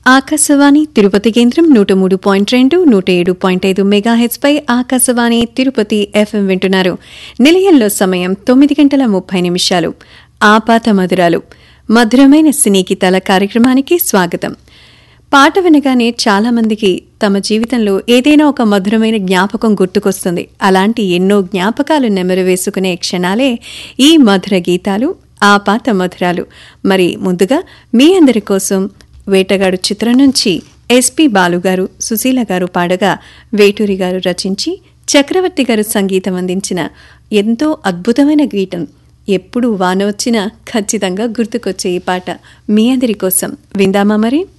ఆకాశవాణి తిరుపతి కేంద్రం నూట మూడు పాయింట్ రెండు నూట ఏడు పాయింట్ ఐదు మెగాహెచ్పై ఆకాశవాణి తిరుపతి ఎఫ్ఎం వింటున్నారు నిలయంలో సమయం తొమ్మిది గంటల ముప్పై నిమిషాలు ఆపాత మధురాలు మధురమైన సినీ గీతాల కార్యక్రమానికి స్వాగతం పాట వినగానే చాలా మందికి తమ జీవితంలో ఏదైనా ఒక మధురమైన జ్ఞాపకం గుర్తుకొస్తుంది అలాంటి ఎన్నో జ్ఞాపకాలు నెమరు వేసుకునే క్షణాలే ఈ మధుర గీతాలు ఆపాత మధురాలు మరి ముందుగా మీ అందరి కోసం వేటగాడు చిత్రం నుంచి ఎస్పి బాలుగారు సుశీల గారు పాడగా వేటూరి గారు రచించి చక్రవర్తి గారు సంగీతం అందించిన ఎంతో అద్భుతమైన గీతం ఎప్పుడు వాన వచ్చినా ఖచ్చితంగా గుర్తుకొచ్చే ఈ పాట మీ అందరి కోసం విందామా మరి